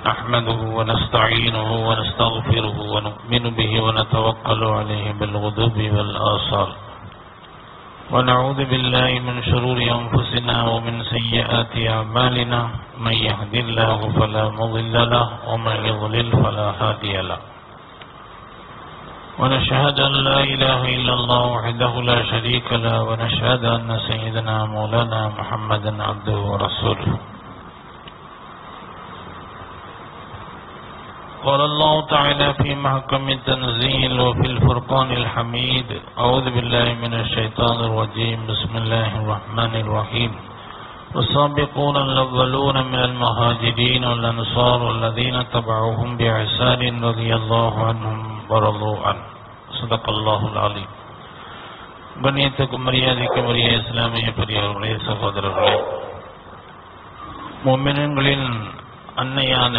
نحمده ونستعينه ونستغفره ونؤمن به ونتوكل عليه بالغدوب والآصال ونعوذ بالله من شرور أنفسنا ومن سيئات أعمالنا من يهد الله فلا مضل له ومن يضلل فلا هادي له ونشهد أن لا إله إلا الله وحده لا شريك له ونشهد أن سيدنا مولانا محمدا عبده ورسوله قال الله تعالى في محكم التنزيل وفي الفرقان الحميد أعوذ بالله من الشيطان الرجيم بسم الله الرحمن الرحيم والسابقون الأولون من المهاجرين والأنصار والذين تبعوهم بإحسان رضي الله عنهم ورضوا عنه صدق الله العليم கண்ணியத்துக்கும் மரியாதைக்கும் உரிய இஸ்லாமிய பெரியவர்களே சகோதரர்களே மொமினங்களின் அன்னையான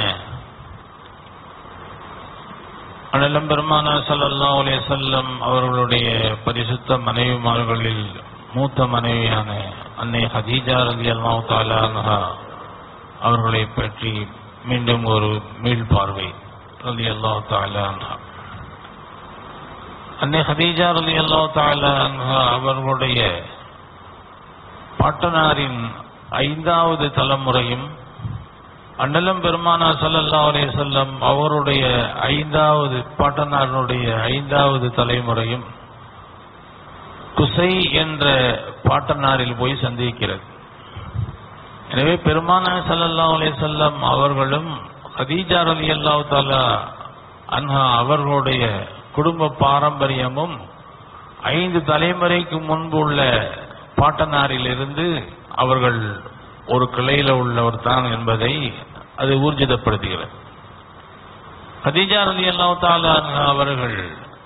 அனலம் பெருமானா சல்லல்லா அலே செல்லம் அவர்களுடைய பரிசுத்த மனைவிமார்களில் மூத்த மனைவியான அன்னை ஹதீஜா ரதி அல்லாஹ் தாலான்ஹா அவர்களை பற்றி மீண்டும் ஒரு மீள்பார்வை ரதி அல்லாஹ் தாலான்ஹா அன்னை ஹதீஜா ரதி அல்லாஹ் தாலான்ஹா அவர்களுடைய பாட்டனாரின் ஐந்தாவது தலைமுறையும் அண்ணலம் பெருமானா சல்லல்லா அலே செல்லம் அவருடைய ஐந்தாவது பாட்டனாருடைய ஐந்தாவது தலைமுறையும் குசை என்ற பாட்டனாரில் போய் சந்திக்கிறது எனவே பெருமானா சல்லல்லா அலே செல்லம் அவர்களும் ஹதீஜா அலி அல்லாஹ் தாலா அன்ஹா அவர்களுடைய குடும்ப பாரம்பரியமும் ஐந்து தலைமுறைக்கு முன்பு உள்ள பாட்டனாரிலிருந்து அவர்கள் ஒரு கிளையில உள்ளவர் தான் என்பதை அது ஊர்ஜிதப்படுத்துகிறது ஹதீஜா ரலி அல்லா அவர்கள்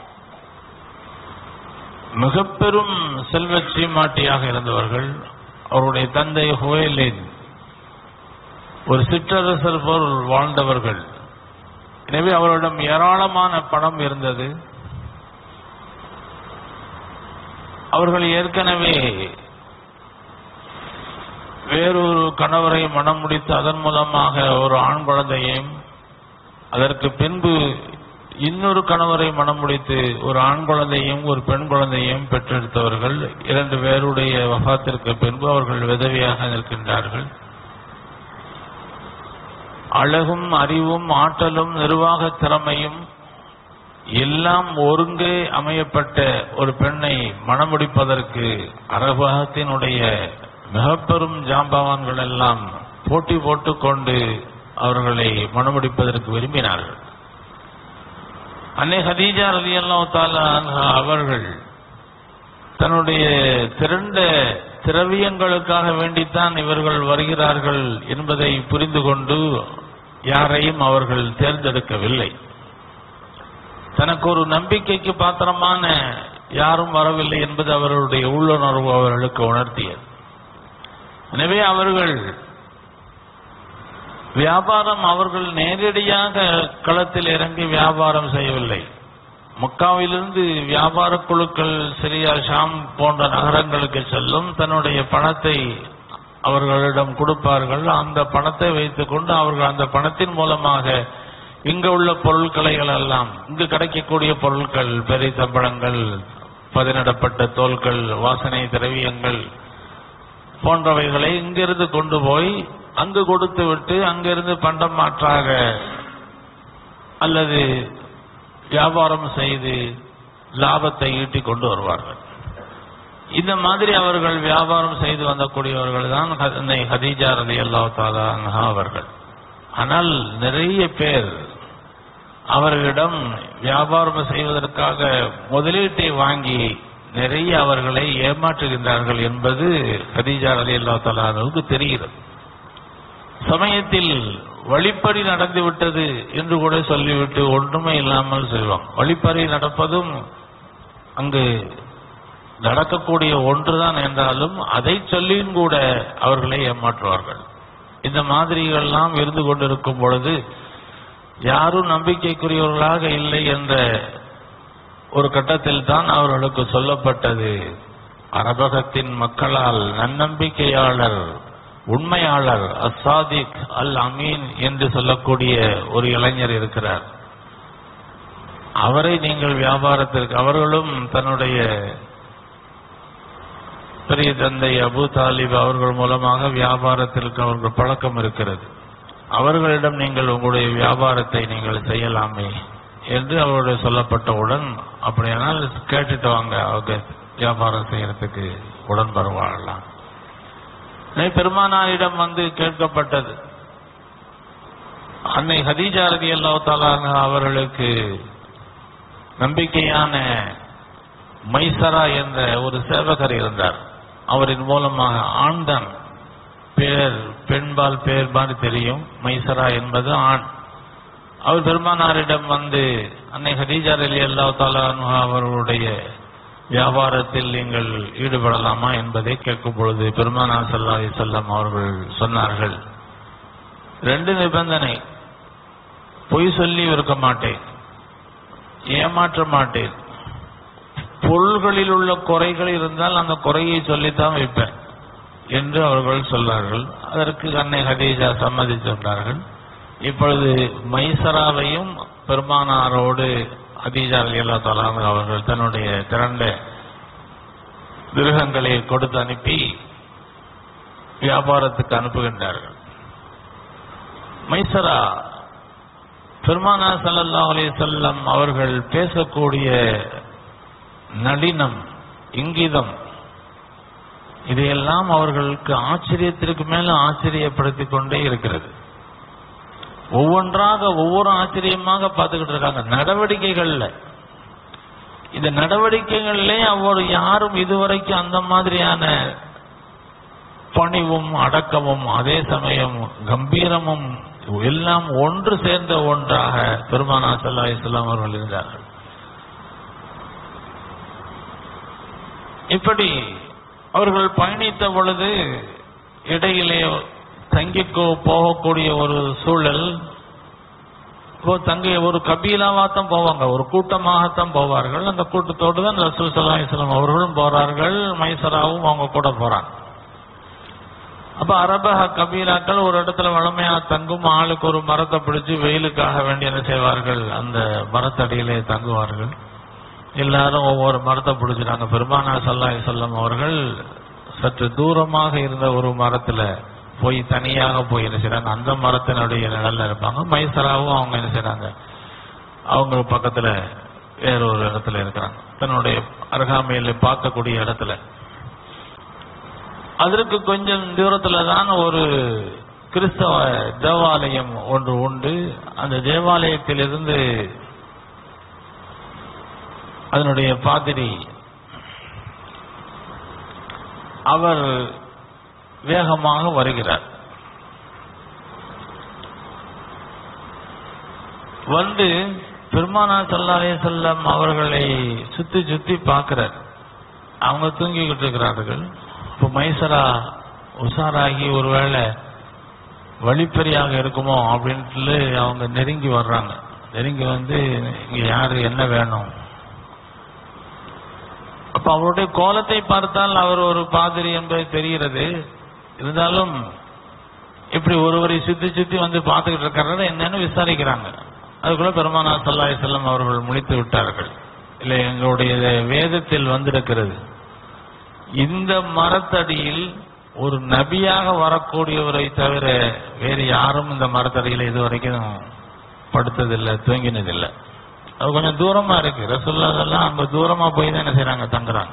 மிக பெரும் செல்வ சீமாட்டியாக இருந்தவர்கள் அவருடைய தந்தை ஹுவேலின் ஒரு சிற்றரசர் போல் வாழ்ந்தவர்கள் எனவே அவரிடம் ஏராளமான பணம் இருந்தது அவர்கள் ஏற்கனவே வேறொரு கணவரை மனம் முடித்து அதன் மூலமாக ஒரு ஆண் குழந்தையையும் அதற்கு பின்பு இன்னொரு கணவரை மனம் முடித்து ஒரு ஆண் குழந்தையும் ஒரு பெண் குழந்தையும் பெற்றெடுத்தவர்கள் இரண்டு பேருடைய வகாத்திற்கு பின்பு அவர்கள் விதவியாக நிற்கின்றார்கள் அழகும் அறிவும் ஆற்றலும் நிர்வாக திறமையும் எல்லாம் ஒருங்கே அமையப்பட்ட ஒரு பெண்ணை மணமுடிப்பதற்கு அரபகத்தினுடைய மிக பெரும் ஜாம்பவான்கள் எல்லாம் போட்டி போட்டுக்கொண்டு அவர்களை மணமுடிப்பதற்கு விரும்பினார்கள் அன்னை ஹதீஜா அலி அல்லா அவர்கள் தன்னுடைய திரண்ட திரவியங்களுக்காக வேண்டித்தான் இவர்கள் வருகிறார்கள் என்பதை புரிந்து கொண்டு யாரையும் அவர்கள் தேர்ந்தெடுக்கவில்லை தனக்கு ஒரு நம்பிக்கைக்கு பாத்திரமான யாரும் வரவில்லை என்பது அவர்களுடைய உள்ளுணர்வு அவர்களுக்கு உணர்த்தியது எனவே அவர்கள் வியாபாரம் அவர்கள் நேரடியாக களத்தில் இறங்கி வியாபாரம் செய்யவில்லை மக்காவிலிருந்து வியாபார குழுக்கள் சிரியா ஷாம் போன்ற நகரங்களுக்கு செல்லும் தன்னுடைய பணத்தை அவர்களிடம் கொடுப்பார்கள் அந்த பணத்தை வைத்துக்கொண்டு அவர்கள் அந்த பணத்தின் மூலமாக இங்கு உள்ள பொருட்களை எல்லாம் இங்கு கிடைக்கக்கூடிய பொருட்கள் பெரிய சம்பளங்கள் பதினிடப்பட்ட தோல்கள் வாசனை திரவியங்கள் போன்றவைகளை இங்கிருந்து கொண்டு போய் அங்கு கொடுத்து விட்டு அங்கிருந்து பண்டம் மாற்றாக அல்லது வியாபாரம் செய்து லாபத்தை ஈட்டி கொண்டு வருவார்கள் இந்த மாதிரி அவர்கள் வியாபாரம் செய்து வந்தக்கூடியவர்கள் தான் ஹதீஜா ரதி அல்லா அவர்கள் ஆனால் நிறைய பேர் அவர்களிடம் வியாபாரம் செய்வதற்காக முதலீட்டை வாங்கி நிறைய அவர்களை ஏமாற்றுகின்றார்கள் என்பது ஹதீஜா அலி அல்லா தலானுக்கு தெரிகிறது சமயத்தில் வழிப்பறி நடந்து விட்டது என்று கூட சொல்லிவிட்டு ஒன்றுமே இல்லாமல் செய்வாங்க வழிப்பறி நடப்பதும் அங்கு நடக்கக்கூடிய ஒன்றுதான் என்றாலும் அதை சொல்லியும் கூட அவர்களை ஏமாற்றுவார்கள் இந்த மாதிரிகள்லாம் இருந்து கொண்டிருக்கும் பொழுது யாரும் நம்பிக்கைக்குரியவர்களாக இல்லை என்ற ஒரு கட்டத்தில் தான் அவர்களுக்கு சொல்லப்பட்டது அரபகத்தின் மக்களால் நன்னம்பிக்கையாளர் உண்மையாளர் அசாதிக் அல் அமீன் என்று சொல்லக்கூடிய ஒரு இளைஞர் இருக்கிறார் அவரை நீங்கள் வியாபாரத்திற்கு அவர்களும் தன்னுடைய பெரிய தந்தை அபு தாலிப் அவர்கள் மூலமாக வியாபாரத்திற்கு அவர்கள் பழக்கம் இருக்கிறது அவர்களிடம் நீங்கள் உங்களுடைய வியாபாரத்தை நீங்கள் செய்யலாமே என்று அவருடைய சொல்லப்பட்டவுடன் அப்படியானால் கேட்டுட்டு வாங்க அவங்க வியாபாரம் செய்யறதுக்கு உடன் வருவாங்களாம் பெருமானாரிடம் வந்து கேட்கப்பட்டது அன்னை ஹதீஜா ரதி அல்லாஹால அவர்களுக்கு நம்பிக்கையான மைசரா என்ற ஒரு சேவகர் இருந்தார் அவரின் மூலமாக ஆண்தான் பேர் பெண்பால் பேர் மாதிரி தெரியும் மைசரா என்பது ஆண் அவர் பெருமானாரிடம் வந்து அன்னை ஹதீஜா அலி அல்லா அவர்களுடைய வியாபாரத்தில் நீங்கள் ஈடுபடலாமா என்பதை கேட்கும் பொழுது பெருமானார் சல்லா செல்லம் அவர்கள் சொன்னார்கள் ரெண்டு நிபந்தனை பொய் சொல்லி இருக்க மாட்டேன் ஏமாற்ற மாட்டேன் பொருள்களில் உள்ள குறைகள் இருந்தால் அந்த குறையை சொல்லித்தான் வைப்பேன் என்று அவர்கள் சொன்னார்கள் அதற்கு அன்னை ஹதீஜா சம்மதித்துள்ளார்கள் இப்பொழுது மைசராவையும் பெருமானாரோடு ஹதீஜா அலி அல்லா அவர்கள் தன்னுடைய திரண்ட மிருகங்களை கொடுத்து அனுப்பி வியாபாரத்துக்கு அனுப்புகின்றார்கள் மைசரா பெருமானா சல்லல்லா அலி செல்லம் அவர்கள் பேசக்கூடிய நளினம் இங்கிதம் இதையெல்லாம் அவர்களுக்கு ஆச்சரியத்திற்கு மேல ஆச்சரியப்படுத்திக் கொண்டே இருக்கிறது ஒவ்வொன்றாக ஒவ்வொரு ஆச்சரியமாக பார்த்துக்கிட்டு இருக்காங்க நடவடிக்கைகள்ல இந்த நடவடிக்கைகள்ல அவர் யாரும் இதுவரைக்கும் அந்த மாதிரியான பணிவும் அடக்கமும் அதே சமயம் கம்பீரமும் எல்லாம் ஒன்று சேர்ந்த ஒன்றாக பெருமானா சல்லா இஸ்லாம் அவர்கள் இருந்தார்கள் இப்படி அவர்கள் பயணித்த பொழுது இடையிலே தங்கிக்கோ போகக்கூடிய ஒரு சூழல் இப்போ தங்கி ஒரு கபீலாவாத்தான் போவாங்க ஒரு கூட்டமாகத்தான் போவார்கள் அந்த கூட்டத்தோடு தான் ரசூல் சல்லா இஸ்லாம் அவர்களும் போறார்கள் மைசராவும் அவங்க கூட போறாங்க அப்ப அரபக கபீலாக்கள் ஒரு இடத்துல வளமையா தங்கும் ஆளுக்கு ஒரு மரத்தை பிடிச்சு வெயிலுக்காக வேண்டி என்ன செய்வார்கள் அந்த மரத்தடியிலே தங்குவார்கள் எல்லாரும் ஒவ்வொரு மரத்தை பிடிச்சிட்டாங்க பெருமானா சல்லா செல்லம் அவர்கள் சற்று தூரமாக இருந்த ஒரு மரத்துல போய் தனியாக போய் என்ன செய்றாங்க அந்த மரத்தினுடைய நிழல்ல இருப்பாங்க மைசராவும் அவங்க என்ன செய்றாங்க அவங்க பக்கத்துல வேற ஒரு இடத்துல இருக்கிறாங்க தன்னுடைய அருகாமையில பார்க்கக்கூடிய இடத்துல அதற்கு கொஞ்சம் தூரத்துல தான் ஒரு கிறிஸ்தவ தேவாலயம் ஒன்று உண்டு அந்த தேவாலயத்திலிருந்து அதனுடைய பாதிரி அவர் வேகமாக வருகிறார் வந்து பெருமானா சல்லாலே செல்லம் அவர்களை சுத்தி சுத்தி பார்க்கிறார் அவங்க தூங்கிக்கிட்டு இருக்கிறார்கள் இப்போ மைசரா உஷாராகி ஒருவேளை வழிப்பறியாக இருக்குமோ அப்படின்ட்டு அவங்க நெருங்கி வர்றாங்க நெருங்கி வந்து இங்க யாரு என்ன வேணும் அப்ப அவருடைய கோலத்தை பார்த்தால் அவர் ஒரு பாதிரி என்பது தெரிகிறது இருந்தாலும் இப்படி ஒருவரை சுத்தி சுத்தி வந்து பார்த்துக்கிட்டு இருக்கிறத என்னன்னு விசாரிக்கிறாங்க அதுக்குள்ள பெருமானா சல்லாஹ் செல்லம் அவர்கள் முடித்து விட்டார்கள் இல்லை எங்களுடைய வேதத்தில் வந்திருக்கிறது இந்த மரத்தடியில் ஒரு நபியாக வரக்கூடியவரை தவிர வேறு யாரும் இந்த மரத்தடியில இதுவரைக்கும் படுத்ததில்லை தூங்கினதில்லை அது கொஞ்சம் தூரமா இருக்கு ரசுல்லாதெல்லாம் அங்க தூரமா போய் தான் என்ன செய்றாங்க தங்குறாங்க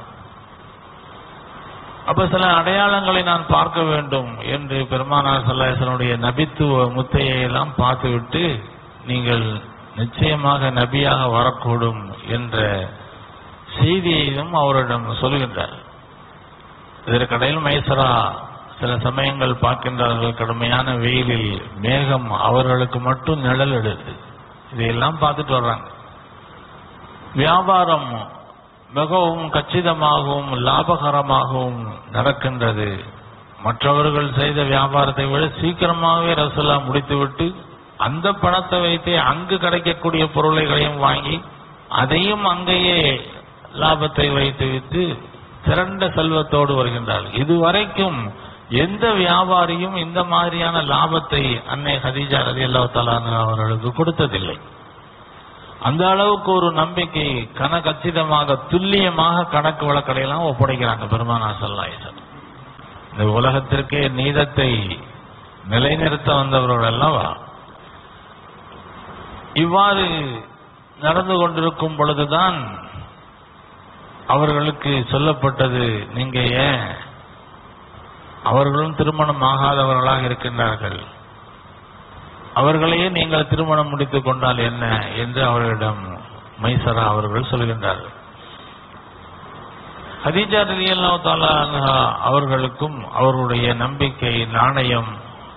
அப்ப சில அடையாளங்களை நான் பார்க்க வேண்டும் என்று பெருமானார் சல்லாசனுடைய நபித்துவ முத்தையை எல்லாம் பார்த்துவிட்டு நீங்கள் நிச்சயமாக நபியாக வரக்கூடும் என்ற செய்தியையும் அவரிடம் சொல்கின்றார் இதற்கிடையில் மைசரா சில சமயங்கள் பார்க்கின்றார்கள் கடுமையான வெயிலில் மேகம் அவர்களுக்கு மட்டும் நிழல் எடுத்து இதையெல்லாம் பார்த்துட்டு வர்றாங்க வியாபாரம் மிகவும் கச்சிதமாகவும் லாபகரமாகவும் நடக்கின்றது மற்றவர்கள் செய்த வியாபாரத்தை விட சீக்கிரமாகவே ரசுல்லா முடித்துவிட்டு அந்த பணத்தை வைத்தே அங்கு கிடைக்கக்கூடிய பொருளைகளையும் வாங்கி அதையும் அங்கேயே லாபத்தை வைத்து விட்டு திரண்ட செல்வத்தோடு வருகின்றார்கள் இதுவரைக்கும் எந்த வியாபாரியும் இந்த மாதிரியான லாபத்தை அன்னை ஹதீஜா ரதி அல்லா அவர்களுக்கு கொடுத்ததில்லை அந்த அளவுக்கு ஒரு நம்பிக்கை கனகச்சிதமாக துல்லியமாக கணக்கு வழக்கலை எல்லாம் ஒப்படைக்கிறாங்க பெருமானா சல்லாஹன் இந்த உலகத்திற்கே நீதத்தை நிலைநிறுத்த வந்தவர்கள் அல்லவா இவ்வாறு நடந்து கொண்டிருக்கும் பொழுதுதான் அவர்களுக்கு சொல்லப்பட்டது நீங்க ஏன் அவர்களும் திருமணம் ஆகாதவர்களாக இருக்கின்றார்கள் அவர்களையே நீங்கள் திருமணம் முடித்துக் கொண்டால் என்ன என்று அவர்களிடம் மைசரா அவர்கள் சொல்கின்றார்கள் ஹதீஜா ரலியல்லா தாலா அவர்களுக்கும் அவர்களுடைய நம்பிக்கை நாணயம்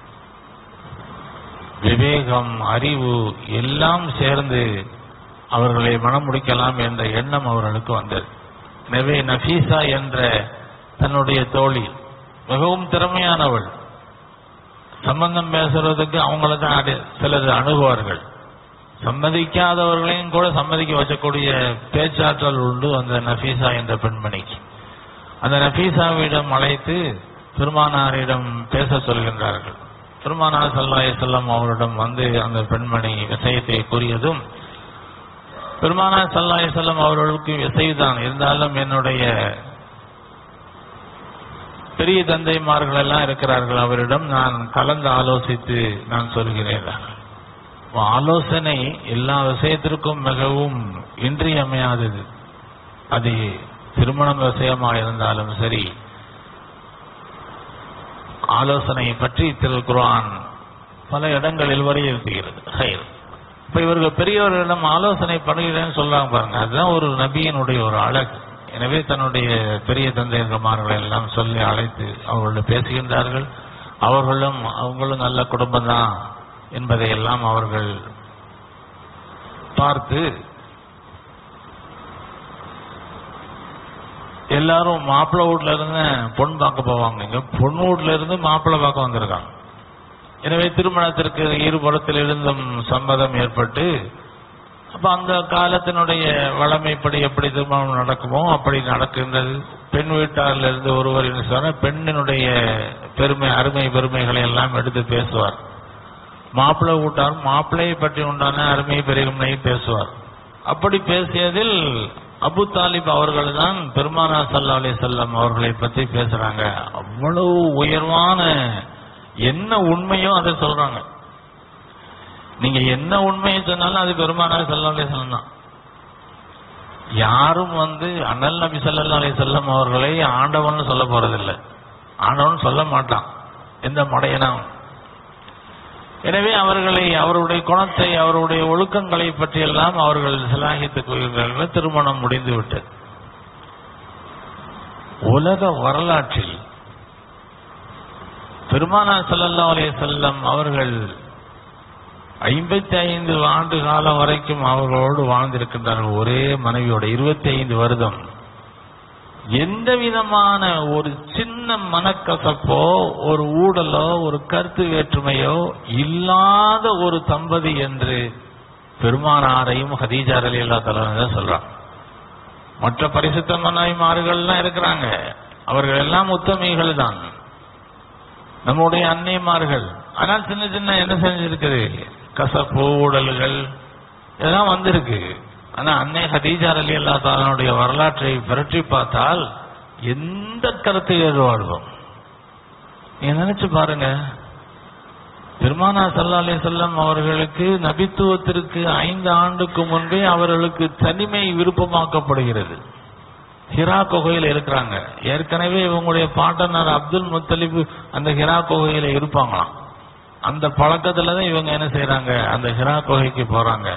விவேகம் அறிவு எல்லாம் சேர்ந்து அவர்களை மனம் முடிக்கலாம் என்ற எண்ணம் அவர்களுக்கு வந்தது எனவே நஃபீசா என்ற தன்னுடைய தோழி மிகவும் திறமையானவள் சம்பந்தம் பேசுறதுக்கு அவங்கள தான் அடு- சிலர் அணுகுவார்கள் சம்மதிக்காதவர்களையும் கூட சம்மதிக்க வச்சக்கூடிய பேச்சாற்றல் உண்டு அந்த நஃபீசா என்ற பெண்மணிக்கு அந்த நஃபீசாவிடம் அழைத்து பெருமானாரிடம் பேச சொல்கின்றார்கள் பெருமானார் சல்லாஹ் செல்லம் அவரிடம் வந்து அந்த பெண்மணி விஷயத்தை கூறியதும் பெருமானார் சல்லாஹ் செல்லம் அவர்களுக்கு விசைதான் இருந்தாலும் என்னுடைய பெரிய தந்தைமார்கள் எல்லாம் இருக்கிறார்கள் அவரிடம் நான் கலந்து ஆலோசித்து நான் சொல்கிறேன் ஆலோசனை எல்லா விஷயத்திற்கும் மிகவும் இன்றியமையாதது அது திருமணம் விஷயமா இருந்தாலும் சரி ஆலோசனை பற்றி திருக்குர்ஆன் பல இடங்களில் வலியுறுத்துகிறது ஹைர் இப்ப இவர்கள் பெரியவர்களிடம் ஆலோசனை பண்ணுகிறேன்னு சொல்றாங்க பாருங்க அதுதான் ஒரு நபியினுடைய ஒரு அழகு எனவே தன்னுடைய பெரிய தந்தையர்மார்களை எல்லாம் சொல்லி அழைத்து அவர்களோடு பேசுகின்றார்கள் அவர்களும் அவங்களும் நல்ல குடும்பம் தான் என்பதை எல்லாம் அவர்கள் பார்த்து எல்லாரும் மாப்பிள்ளை வீட்ல இருந்து பொண்ணு பார்க்க போவாங்க இங்க பொண்ணு வீட்ல இருந்து மாப்பிள்ளை பார்க்க வந்திருக்காங்க எனவே திருமணத்திற்கு இருபுறத்தில் இருந்தும் சம்மதம் ஏற்பட்டு அப்ப அந்த காலத்தினுடைய வளமைப்படி எப்படி திருமணம் நடக்குமோ அப்படி நடக்கின்றது பெண் வீட்டாரில் இருந்து ஒருவர் என்ன சொன்னால் பெண்ணினுடைய பெருமை அருமை பெருமைகளை எல்லாம் எடுத்து பேசுவார் மாப்பிள்ளை வீட்டார் மாப்பிள்ளையை பற்றி உண்டான அருமை பெருமை பேசுவார் அப்படி பேசியதில் அபு தாலிப் அவர்கள் தான் பெருமானா சல்லா அலி செல்லம் அவர்களை பற்றி பேசுறாங்க அவ்வளவு உயர்வான என்ன உண்மையோ அதை சொல்றாங்க நீங்க என்ன உண்மையை சொன்னாலும் அது பெருமானா சல்லா அலி செல்லம் தான் யாரும் வந்து அண்ணல் நபி ஸல்லல்லாஹு அலைஹி செல்லம் அவர்களை ஆண்டவன் சொல்ல போறதில்லை ஆண்டவன் சொல்ல மாட்டான் எந்த மடையனும் எனவே அவர்களை அவருடைய குணத்தை அவருடைய ஒழுக்கங்களை பற்றியெல்லாம் அவர்கள் சிலாகித்துக் கொள்கிறார்கள் திருமணம் முடிந்து விட்டது உலக வரலாற்றில் பெருமானா ஸல்லல்லாஹு அலைஹி செல்லம் அவர்கள் ஐம்பத்தி ஐந்து ஆண்டு காலம் வரைக்கும் அவர்களோடு வாழ்ந்திருக்கின்றார்கள் ஒரே மனைவியோட இருபத்தி ஐந்து வருடம் எந்த விதமான ஒரு சின்ன மனக்கசப்போ ஒரு ஊடலோ ஒரு கருத்து வேற்றுமையோ இல்லாத ஒரு தம்பதி என்று பெருமானாரையும் ஹதீஜா அலி அல்லா தான் சொல்றான் மற்ற பரிசுத்த மனைவிமார்கள்லாம் இருக்கிறாங்க அவர்கள் எல்லாம் உத்தமிகள் தான் நம்முடைய அன்னைமார்கள் ஆனால் சின்ன சின்ன என்ன செஞ்சிருக்குது கசப்பு ஊடல்கள் இதெல்லாம் வந்திருக்கு ஆனா அன்னை ஹதீஜா அலி அல்லா தாலனுடைய வரலாற்றை புரட்டி பார்த்தால் எந்த கருத்து வேறுபாடுவோம் நீங்க நினைச்சு பாருங்க பெருமானா சல்லா அலி செல்லம் அவர்களுக்கு நபித்துவத்திற்கு ஐந்து ஆண்டுக்கு முன்பே அவர்களுக்கு தனிமை விருப்பமாக்கப்படுகிறது ஹிரா குகையில் இருக்கிறாங்க ஏற்கனவே இவங்களுடைய பாட்டனார் அப்துல் முத்தலிப் அந்த ஹிரா குகையில இருப்பாங்களாம் அந்த பழக்கத்துல தான் இவங்க என்ன செய்யறாங்க அந்த ஹிரா குகைக்கு போறாங்க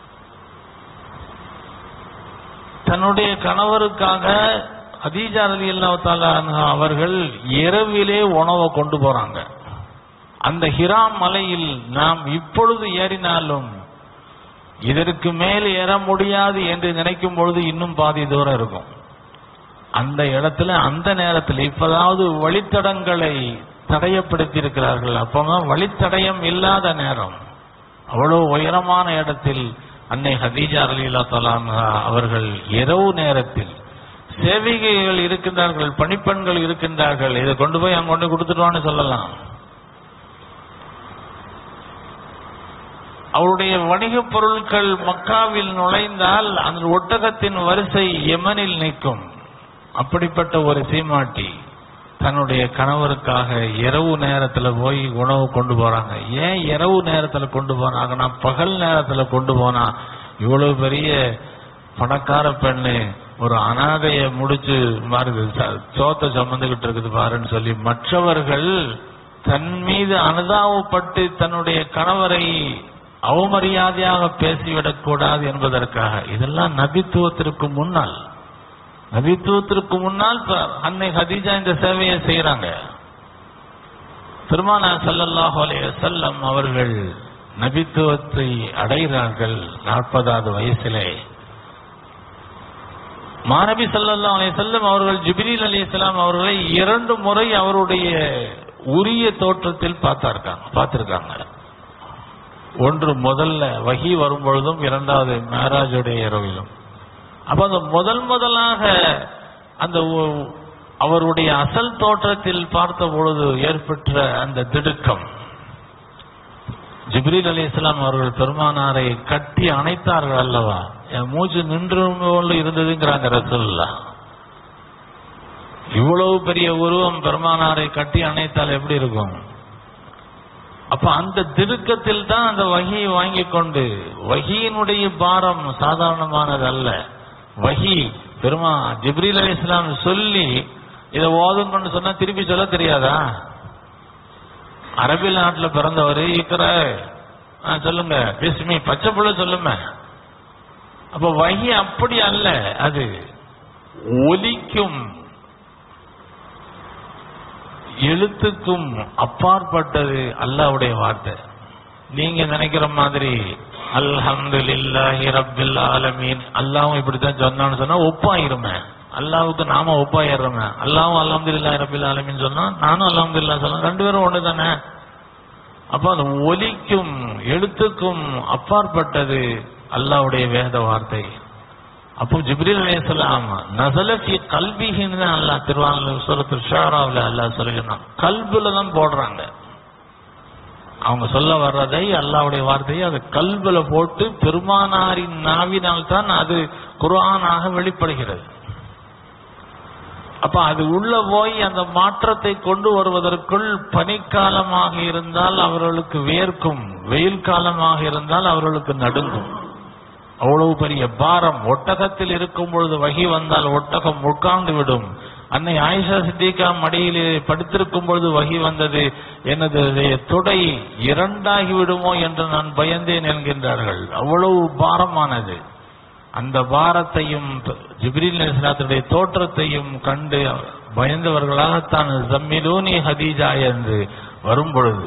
தன்னுடைய கணவருக்காக ஹதீஜா அலி அல்லா அவர்கள் இரவிலே உணவை கொண்டு போறாங்க அந்த ஹிரா மலையில் நாம் இப்பொழுது ஏறினாலும் இதற்கு மேல் ஏற முடியாது என்று நினைக்கும் பொழுது இன்னும் பாதி தூரம் இருக்கும் அந்த இடத்துல அந்த நேரத்தில் இப்பதாவது வழித்தடங்களை தடையப்படுத்தி இருக்கிறார்கள் அப்பதான் வழித்தடயம் இல்லாத நேரம் அவ்வளவு உயரமான இடத்தில் அன்னை ஹதீஜா அலிலா தலாம் அவர்கள் இரவு நேரத்தில் சேவிகைகள் இருக்கின்றார்கள் பணிப்பெண்கள் இருக்கின்றார்கள் இதை கொண்டு போய் அங்க கொண்டு கொடுத்துட்டோன்னு சொல்லலாம் அவருடைய வணிகப் பொருட்கள் மக்காவில் நுழைந்தால் அந்த ஒட்டகத்தின் வரிசை யமனில் நிற்கும் அப்படிப்பட்ட ஒரு சீமாட்டி தன்னுடைய கணவருக்காக இரவு நேரத்துல போய் உணவு கொண்டு போறாங்க ஏன் இரவு நேரத்துல கொண்டு போனாங்கன்னா பகல் நேரத்துல கொண்டு போனா இவ்வளவு பெரிய பணக்கார பெண்ணு ஒரு அனாதைய முடிச்சு மாறுது ச- சோத்தை சுமந்துகிட்டு இருக்குது பாருன்னு சொல்லி மற்றவர்கள் தன் மீது அனுதாபப்பட்டு தன்னுடைய கணவரை அவமரியாதையாக பேசிவிடக் கூடாது என்பதற்காக இதெல்லாம் நபித்துவத்திற்கு முன்னால் நபித்துவத்திற்கு முன்னால் ப- அன்னை ஹதீஜா இந்த சேவையை செய்யறாங்க பெருமானார் ஸல்லல்லாஹு அலைஹி வஸல்லம் அவர்கள் நபித்துவத்தை அடைகிறார்கள் நாற்பதாவது வயசிலே மாநபி ஸல்லல்லாஹு அலைஹி வஸல்லம் அவர்கள் ஜிப்ரீல் அலைஹிஸ்ஸலாம் அவர்களை இரண்டு முறை அவருடைய உரிய தோற்றத்தில் பார்த்தாருக்காங்க பார்த்திருக்காங்க ஒன்று முதல்ல வகி வரும் பொழுதும் இரண்டாவது மேராஜுடைய இரவிலும் அப்ப அந்த முதல் முதலாக அந்த ஒ- அவருடைய அசல் தோற்றத்தில் பார்த்த பொழுது ஏற்பட்ட அந்த திடுக்கம் ஜிப்ரீல் அலி இஸ்லாம் அவர்கள் பெருமானாரை கட்டி அணைத்தார்கள் அல்லவா என் மூச்சு நின்று போல இருந்ததுங்கிறாங்க ரசூல்லா இவ்வளவு பெரிய உருவம் பெருமானாரை கட்டி அணைத்தால் எப்படி இருக்கும் அப்ப அந்த திடுக்கத்தில் தான் அந்த வகியை வாங்கி கொண்டு வகியினுடைய பாரம் சாதாரணமானது அல்ல வகி பெருமா ஜிப்ரீல் அலி இஸ்லாம் சொல்லி இதை ஓதுங்கன்னு சொன்னா திருப்பி சொல்ல தெரியாதா அரபி நாட்டுல பிறந்தவர் இருக்கிற சொல்லுங்க பிஸ்மி பச்சை புள்ள சொல்லுமே அப்ப வகி அப்படி அல்ல அது ஒலிக்கும் எழுத்துக்கும் அப்பாற்பட்டது அல்லாஹ்வுடைய வார்த்தை நீங்க நினைக்கிற மாதிரி அல்ஹம்துலில்லாஹி ரப்பில் ஆலமீன் அல்லாஹ்வும் இப்படித்தான் சொன்னான்னு சொன்னா ஒப்பாயிருமே அல்லாஹ்வுக்கு நாம ஒப்பாயிடுறோமே அல்லாஹ்வும் அல்ஹம்துலில்லாஹி ரப்பில் ஆலமீன் சொன்னா நானும் அல்ஹம்துலில்லாஹ் சொன்னா ரெண்டு பேரும் ஒண்ணு தானே அப்ப அது ஒலிக்கும் எழுத்துக்கும் அப்பாற்பட்டது அல்லாஹ்வுடைய வேத வார்த்தை அப்போ ஜிப்ரீல் அலைஹிஸ்ஸலாம் நஸல ஃபீ கல்பிஹின்னு தான் அல்லாஹ் திருவாரூர் சூரத்துல் ஷுஆராவுல அல்லாஹ் சொல்லியிருந்தான் கல்புல தான் போடுறாங்க அவங்க சொல்ல வர்றதை அல்லாஹ்வுடைய வார்த்தையை அது கல்புல போட்டு பெருமானாரின் நாவினால் தான் அது குர்ஆனாக வெளிப்படுகிறது அப்ப அது உள்ள போய் அந்த மாற்றத்தை கொண்டு வருவதற்குள் பனிக்காலமாக இருந்தால் அவர்களுக்கு வேர்க்கும் வெயில் காலமாக இருந்தால் அவர்களுக்கு நடுங்கும் அவ்வளவு பெரிய பாரம் ஒட்டகத்தில் இருக்கும் பொழுது வகி வந்தால் ஒட்டகம் உட்கார்ந்து விடும் அன்னை ஆயிஷா சித்திகா மடியிலே படுத்திருக்கும் பொழுது வகி வந்தது எனது தொடை இரண்டாகி விடுமோ என்று நான் பயந்தேன் என்கின்றார்கள் அவ்வளவு பாரமானது அந்த பாரத்தையும் ஜிப்ரீல் அலிஸ்லாத்துடைய தோற்றத்தையும் கண்டு பயந்தவர்களாகத்தான் ஜம்மிலூனி ஹதீஜா என்று வரும் பொழுது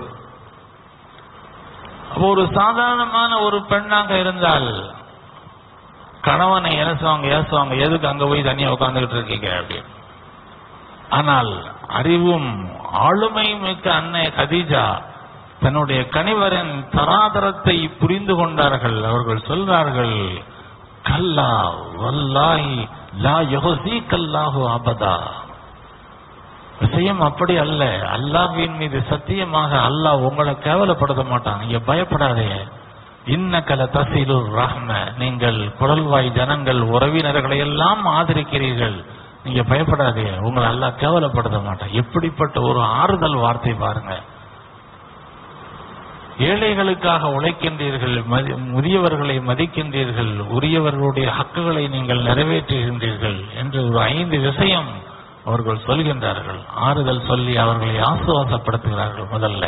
அப்போ ஒரு சாதாரணமான ஒரு பெண்ணாக இருந்தால் கணவனை ஏசுவாங்க ஏசுவாங்க எதுக்கு அங்க போய் தனியா உட்கார்ந்துகிட்டு இருக்கீங்க அப்படின்னு ஆனால் அறிவும் ஆளுமையும் மிக்க அன்னை கதீஜா தன்னுடைய கணிவரின் தராதரத்தை புரிந்து கொண்டார்கள் அவர்கள் சொல்றார்கள் கல்லா வல்லாஹி லா யுஹசி கல்லாஹு அபதா விஷயம் அப்படி அல்ல அல்லாஹ்வின் மீது சத்தியமாக அல்லாஹ் உங்களை கேவலப்படுத்த மாட்டான் நீங்க பயப்படாதே இன்னக்கல தசீலு ரஹ்ம நீங்கள் குடல்வாய் ஜனங்கள் உறவினர்களை எல்லாம் ஆதரிக்கிறீர்கள் நீங்க பயப்படாதே உங்களை அல்லாஹ் கேவலப்படுத்த மாட்டான் எப்படிப்பட்ட ஒரு ஆறுதல் வார்த்தை பாருங்க ஏழைகளுக்காக உழைக்கின்றீர்கள் மதி- முதியவர்களை மதிக்கின்றீர்கள் உரியவர்களுடைய ஹக்குகளை நீங்கள் நிறைவேற்றுகின்றீர்கள் என்று ஒரு ஐந்து விஷயம் அவர்கள் சொல்கின்றார்கள் ஆறுதல் சொல்லி அவர்களை ஆசுவாசப்படுத்துகிறார்கள் முதல்ல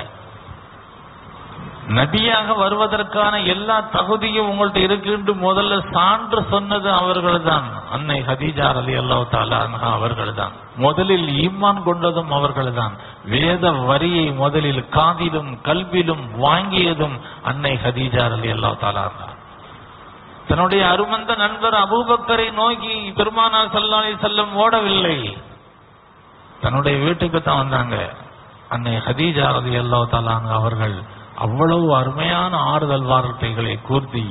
நபியாக வருவதற்கான எல்லா தகுதியும் உங்கள்ட்ட இருக்குன்னு முதல்ல சான்று சொன்னது அவர்கள்தான் அன்னை ஹதீஜா அலி அல்லாஹ் தாலா அவர்கள்தான் முதலில் ஈமான் கொண்டதும் அவர்கள்தான் வேத வரியை முதலில் காதிலும் கல்விலும் வாங்கியதும் அன்னை ஹதீஜா அலி அல்லாஹ் தாலா தன்னுடைய அருமந்த நண்பர் அபூபக்கரை நோக்கி பெருமானார் ஸல்லல்லாஹு அலைஹி செல்லம் ஓடவில்லை தன்னுடைய வீட்டுக்கு தான் வந்தாங்க அன்னை ஹதீஜா ரதி அல்லா அவர்கள் அவ்வளவு அருமையான ஆறுதல் வார்த்தைகளை கூர்த்தி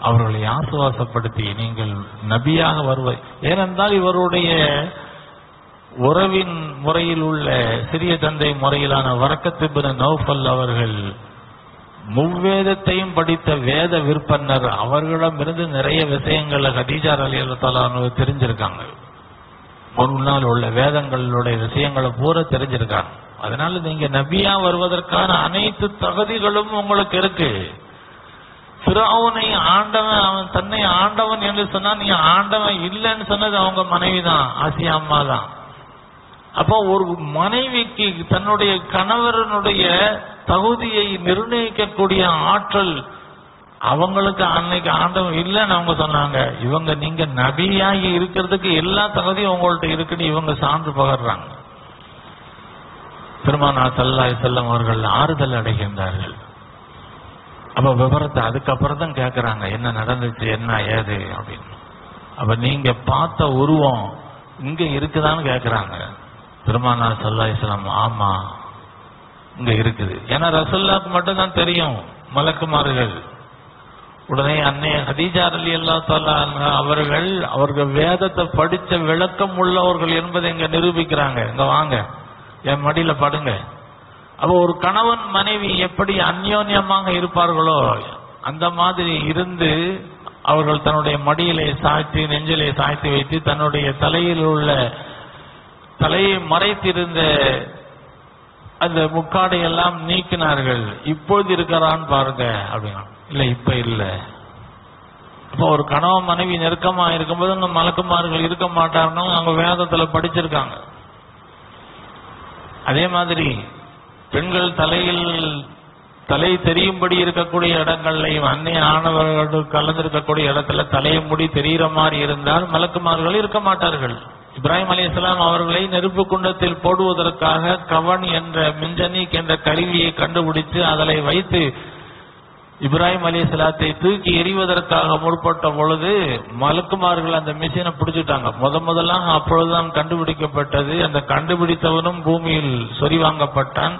அவர்களை ஆசுவாசப்படுத்தி நீங்கள் நபியாக வருவ ஏனென்றால் இவருடைய உறவின் முறையில் உள்ள சிறிய தந்தை முறையிலான வரக்கத்து பின் நௌஃபல் அவர்கள் முவ்வேதத்தையும் படித்த வேத விற்பனர் அவர்களிடமிருந்து நிறைய விஷயங்களை ஹதீஜா அலி அல்லா தெரிஞ்சிருக்காங்க முன்னால் உள்ள வேதங்களுடைய விஷயங்களை பூரா தெரிஞ்சிருக்காங்க அதனால நீங்க நபியா வருவதற்கான அனைத்து தகுதிகளும் உங்களுக்கு இருக்கு பிறவனை ஆண்டவன் அவன் தன்னை ஆண்டவன் என்று சொன்னா நீ ஆண்டவன் இல்லைன்னு சொன்னது அவங்க மனைவி தான் ஆசியா அம்மா தான் அப்போ ஒரு மனைவிக்கு தன்னுடைய கணவரனுடைய தகுதியை நிர்ணயிக்கக்கூடிய ஆற்றல் அவங்களுக்கு அன்னைக்கு ஆண்டவன் இல்லைன்னு அவங்க சொன்னாங்க இவங்க நீங்க நபியாகி இருக்கிறதுக்கு எல்லா தகுதியும் உங்கள்ட்ட இருக்குன்னு இவங்க சான்று பகர்றாங்க பெருமானா சல்லாய் செல்லம் அவர்கள் ஆறுதல் அடைகின்றார்கள் அப்ப விவரத்தை அதுக்கப்புறம் தான் கேட்கறாங்க என்ன நடந்துச்சு என்ன ஏது அப்படின்னு அப்ப நீங்க பார்த்த உருவம் இங்க இருக்குதான்னு கேக்குறாங்க பெருமானா சல்லாய் செல்லம் ஆமா இங்க இருக்குது ஏன்னா ரசல்லாக்கு மட்டும் தான் தெரியும் மலக்குமார்கள் உடனே அன்னைய ஹதீஜா அலி அல்லா அவர்கள் அவர்கள் வேதத்தை படிச்ச விளக்கம் உள்ளவர்கள் என்பதை இங்க நிரூபிக்கிறாங்க இங்க வாங்க என் மடியில படுங்க அப்ப ஒரு கணவன் மனைவி எப்படி அந்யோன்யமாக இருப்பார்களோ அந்த மாதிரி இருந்து அவர்கள் தன்னுடைய மடியிலே சாய்த்து நெஞ்சிலே சாய்த்து வைத்து தன்னுடைய தலையில் உள்ள தலையை மறைத்திருந்த அந்த முக்காடை எல்லாம் நீக்கினார்கள் இப்பொழுது இருக்கிறான்னு பாருங்க அப்படின்னா இல்ல இப்ப இல்ல இப்போ ஒரு கணவன் மனைவி நெருக்கமா இருக்கும்போது அங்க மலக்குமார்கள் இருக்க மாட்டாருன்னு அவங்க வேதத்துல படிச்சிருக்காங்க அதே மாதிரி பெண்கள் தலையில் தலை தெரியும்படி இருக்கக்கூடிய இடங்கள்லையும் அன்னை ஆணவர்கள் கலந்திருக்கக்கூடிய இடத்துல தலையை முடி தெரிகிற மாதிரி இருந்தால் மலக்குமார்கள் இருக்க மாட்டார்கள் இப்ராஹிம் அலி இஸ்லாம் அவர்களை நெருப்பு குண்டத்தில் போடுவதற்காக கவன் என்ற மின்ஜனிக் என்ற கருவியை கண்டுபிடித்து அதனை வைத்து இப்ராஹிம் அலி சலாத்தை தூக்கி எறிவதற்காக முற்பட்ட பொழுது மலக்குமார்கள் அந்த மிஷினை பிடிச்சிட்டாங்க முத முதலாக அப்பொழுதுதான் கண்டுபிடிக்கப்பட்டது அந்த கண்டுபிடித்தவனும் பூமியில் சொறிவாங்கப்பட்டான்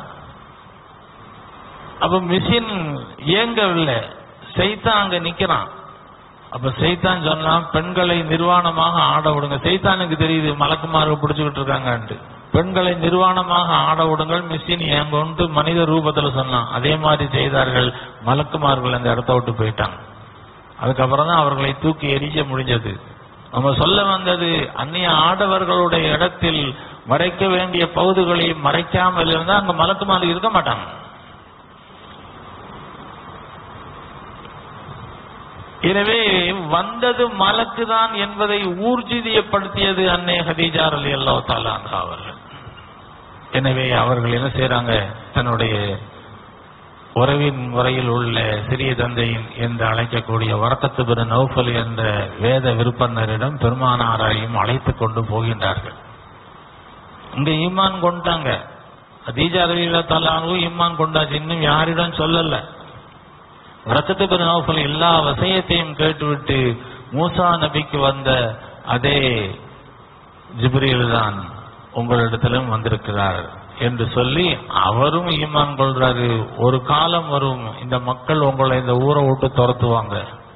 அப்ப மிஷின் இயங்கவில்லை செய்தான் அங்க நிக்கிறான் அப்ப செய்தான் சொன்னா பெண்களை நிர்வாணமாக ஆட விடுங்க செய்தானுக்கு தெரியுது மலக்குமார்கள் பிடிச்சுக்கிட்டு இருக்காங்கன்ட்டு பெண்களை நிர்வாணமாக ஆட விடுங்கள் மிஷின் ஏங்கொண்டு மனித ரூபத்துல சொன்னான் அதே மாதிரி செய்தார்கள் மலக்குமார்கள் அந்த இடத்த விட்டு போயிட்டாங்க அதுக்கப்புறம் தான் அவர்களை தூக்கி எரிய முடிஞ்சது நம்ம சொல்ல வந்தது அந்நிய ஆடவர்களுடைய இடத்தில் மறைக்க வேண்டிய பகுதிகளை மறைக்காமல் இருந்தா அங்க மலக்குமார்கள் இருக்க மாட்டாங்க எனவே வந்தது மலக்குதான் என்பதை ஊர்ஜிதியப்படுத்தியது அன்னை ஹதீஜார் அலி அல்லா தாலாங்க அவர்கள் எனவே அவர்கள் என்ன செய்யறாங்க தன்னுடைய உறவின் முறையில் உள்ள சிறிய தந்தையின் என்று அழைக்கக்கூடிய வரக்கத்து பெரு நௌஃபல் என்ற வேத விருப்பனரிடம் பெருமானாரையும் அழைத்து கொண்டு போகின்றார்கள் இங்க ஈமான் கொண்டாங்க ஹதீஜா அலி அல்லா தாலாவும் ஈமான் கொண்டாச்சு இன்னும் யாரிடம் சொல்லல ரத்தத்து பெரு நௌஃபல் எல்லா விஷயத்தையும் கேட்டுவிட்டு மூசா நபிக்கு வந்த அதே ஜிப்ரீல் தான் உங்களிடத்திலும் வந்திருக்கிறார் என்று சொல்லி அவரும் ஈமான் கொள்றாரு ஒரு காலம் வரும் இந்த மக்கள் உங்களை இந்த ஊரை விட்டு துரத்துவாங்க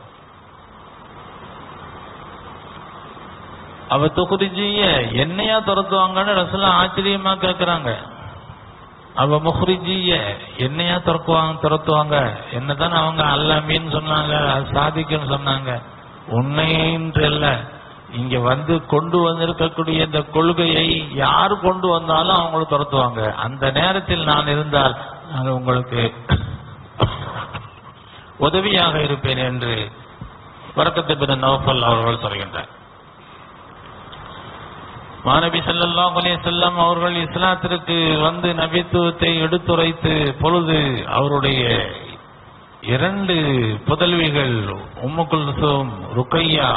அவ தொகுதிஜிய என்னையா துரத்துவாங்கன்னு ரசூலா ஆச்சரியமா கேக்குறாங்க அவ முஹ்ரிஜிய என்னையா துறக்குவாங்க துரத்துவாங்க என்னதான் அவங்க அல்லாமின்னு சொன்னாங்க அது சாதிக்குன்னு சொன்னாங்க உண்மையின்று இல்ல இங்க வந்து கொண்டு வந்திருக்கக்கூடிய இந்த கொள்கையை யார் கொண்டு வந்தாலும் அவங்கள துரத்துவாங்க அந்த நேரத்தில் நான் இருந்தால் நான் உங்களுக்கு உதவியாக இருப்பேன் என்று வரக்கத்து பின் நவஃபல் அவர்கள் சொல்கின்றார் மாநபி ஸல்லல்லாஹு அலைஹி வஸல்லம் அவர்கள் இஸ்லாத்திற்கு வந்து நபித்துவத்தை எடுத்துரைத்து பொழுது அவருடைய இரண்டு புதல்விகள் உம்மு குல்சூம் ருக்கையா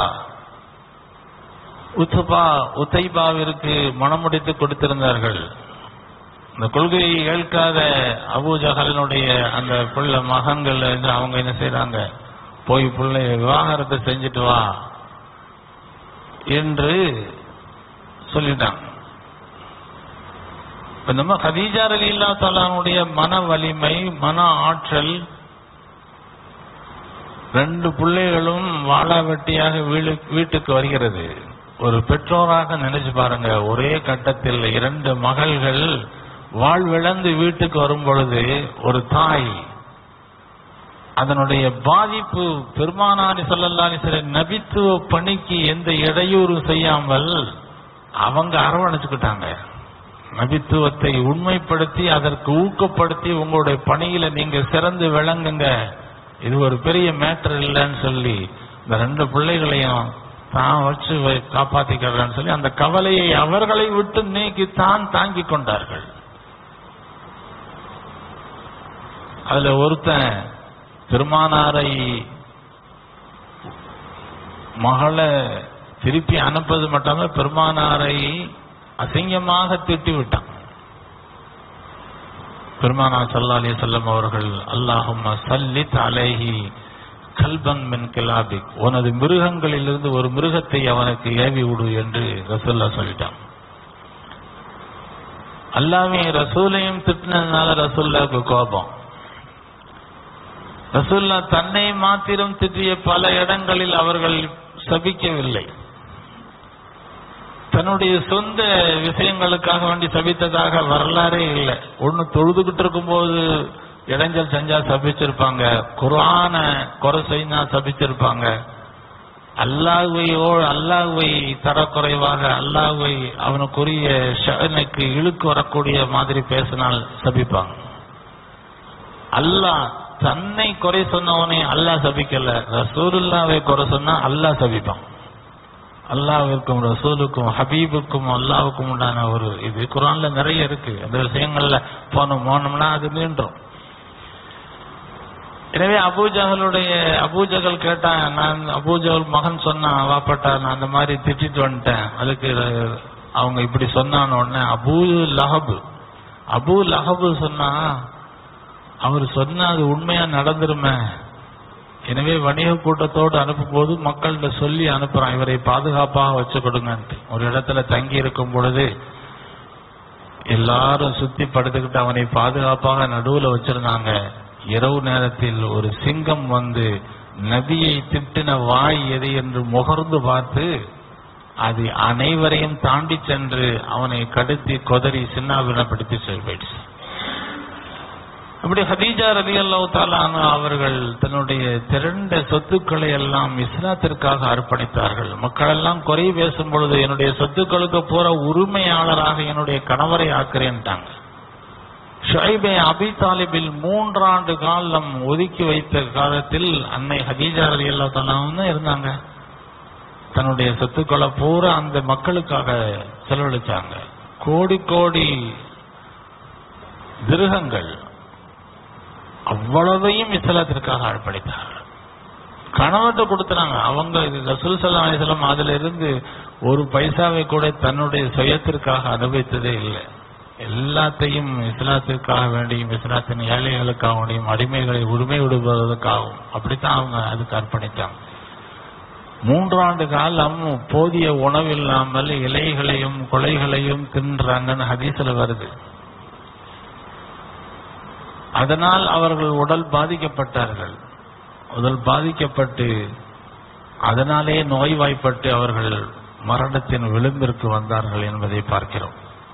உத்துபா உத்தைபாவிற்கு மணமுடித்து கொடுத்திருந்தார்கள் இந்த கொள்கையை ஏற்காத அபூ ஜஹலினுடைய அந்த பிள்ளை மகன்கள் வந்து அவங்க என்ன செய்றாங்க போய் பிள்ளை விவாகரத்தை செஞ்சுட்டு வா என்று சொல்லிட்டாங்க இப்ப நம்ம ஹதீஜா அலி இல்லா மன வலிமை மன ஆற்றல் ரெண்டு பிள்ளைகளும் வாழாவெட்டியாக வீடு வீட்டுக்கு வருகிறது ஒரு பெற்றோராக நினைச்சு பாருங்க ஒரே கட்டத்தில் இரண்டு மகள்கள் வாழ்விழந்து வீட்டுக்கு வரும் பொழுது ஒரு தாய் அதனுடைய பாதிப்பு பெருமானாரி சொல்லல்லாரி சில நபித்துவ பணிக்கு எந்த இடையூறும் செய்யாமல் அவங்க அரவணைச்சுக்கிட்டாங்க நபித்துவத்தை உண்மைப்படுத்தி அதற்கு ஊக்கப்படுத்தி உங்களுடைய பணியில நீங்க சிறந்து விளங்குங்க இது ஒரு பெரிய மேட்டர் இல்லைன்னு சொல்லி இந்த ரெண்டு பிள்ளைகளையும் தான் வச்சு வை- காப்பாத்திக்கிறேன்னு சொல்லி அந்த கவலையை அவர்களை விட்டு நீக்கி தான் தாங்கிக் கொண்டார்கள் அதுல ஒருத்தன் பெருமானாரை மகளை திருப்பி அனுப்பது மட்டுமே பெருமானாரை அசிங்கமாக திட்டி விட்டான் பெருமானார் ஸல்லல்லாஹு அலைஹி வஸல்லம் அவர்கள் அல்லாஹும்ம சல்லித் அலைஹி கல்பன் மின் கிலாபிக் உனது மிருகங்களிலிருந்து ஒரு மிருகத்தை அவனுக்கு ஏவி விடு என்று ரசூல்லா சொல்லிட்டான் அல்லாமே ரசூலையும் திட்டினதுனால ரசூல்லாவுக்கு கோபம் ரசூல்லா தன்னை மாத்திரம் திட்டிய பல இடங்களில் அவர்கள் சபிக்கவில்லை தன்னுடைய சொந்த விஷயங்களுக்காக வேண்டி சபித்ததாக வரலாறே இல்லை ஒண்ணு தொழுதுகிட்டு இருக்கும்போது இடைஞ்சல் செஞ்சா சபிச்சிருப்பாங்க குர்ஆன குறை செய்யா சபிச்சிருப்பாங்க அல்லாஹ்வையோ அல்லாஹ்வை தரக்குறைவாக அல்லாஹ்வை அவனுக்குரிய ஷஅனுக்கு இழுக்கு வரக்கூடிய மாதிரி பேசினால் சபிப்பாங்க அல்லாஹ் தன்னை குறை சொன்னவனே அல்லாஹ் சபிக்கல ரசூலுல்லாவை குறை சொன்னா அல்லாஹ் சபிப்பான் அல்லாஹ்விற்கும் ரசூலுக்கும் ஹபீபுக்கும் அல்லாஹ்வுக்கும் உண்டான ஒரு இது குரான்ல நிறைய இருக்கு அந்த விஷயங்கள்ல போனோம் போனோம்னா அது மீண்டும் எனவே அபூஜகளுடைய அபூஜகல் கேட்டான் நான் அபூஜகல் மகன் சொன்னான் வாப்பட்டா நான் அந்த மாதிரி திட்டிட்டு வந்துட்டேன் அதுக்கு அவங்க இப்படி சொன்னான உடனே அபூ லஹபு அபூ லஹபு சொன்னா அவர் சொன்னா அது உண்மையா நடந்துருமே எனவே வணிக கூட்டத்தோடு அனுப்பும் போது மக்கள்கிட்ட சொல்லி அனுப்புறான் இவரை பாதுகாப்பாக வச்சு கொடுங்கன்ட்டு ஒரு இடத்துல தங்கி இருக்கும் பொழுது எல்லாரும் சுத்தி படுத்துக்கிட்டு அவனை பாதுகாப்பாக நடுவுல வச்சிருந்தாங்க இரவு நேரத்தில் ஒரு சிங்கம் வந்து நபியை திட்டின வாய் எது என்று முகர்ந்து பார்த்து அது அனைவரையும் தாண்டி சென்று அவனை கடுத்தி கொதறி சின்னாபினப்படுத்தி போயிடுச்சு அப்படி ஹதீஜா ரலி அல்லாஹ் அவர்கள் தன்னுடைய திரண்ட சொத்துக்களை எல்லாம் இஸ்லாத்திற்காக அர்ப்பணித்தார்கள் மக்கள் எல்லாம் குறை பேசும் பொழுது என்னுடைய சொத்துக்களுக்கு போற உரிமையாளராக என்னுடைய கணவரை ஆக்குறேன்ட்டாங்க ஷுஐபை அபி தாலிபில் மூன்றாண்டு காலம் ஒதுக்கி வைத்த காலத்தில் அன்னை ஹதீஜா ரலி அல்லா இருந்தாங்க தன்னுடைய சொத்துக்களை பூரா அந்த மக்களுக்காக செலவழிச்சாங்க கோடி கோடி திருகங்கள் அவ்வளவையும் இஸ்லாத்திற்காக அர்ப்பணித்தார்கள் கணவர்கிட்ட கொடுத்துறாங்க அவங்க இது ரசூல் சல்லா அலிஸ்லாம் அதுல இருந்து ஒரு பைசாவை கூட தன்னுடைய சுயத்திற்காக அனுபவித்ததே இல்லை எல்லாத்தையும் இஸ்லாத்திற்காக வேண்டியும் இஸ்லாத்தின் ஏழைகளுக்காக வேண்டியும் அடிமைகளை உரிமை விடுவதற்காகவும் அப்படித்தான் அவங்க அதுக்கு அர்ப்பணித்தாங்க மூன்றாண்டு காலம் போதிய உணவு இல்லாமல் இலைகளையும் கொலைகளையும் தின்றாங்கன்னு ஹதீஸ்ல வருது அதனால் அவர்கள் உடல் பாதிக்கப்பட்டார்கள் உடல் பாதிக்கப்பட்டு அதனாலே நோய்வாய்ப்பட்டு அவர்கள் மரணத்தின் விளிம்பிற்கு வந்தார்கள் என்பதை பார்க்கிறோம்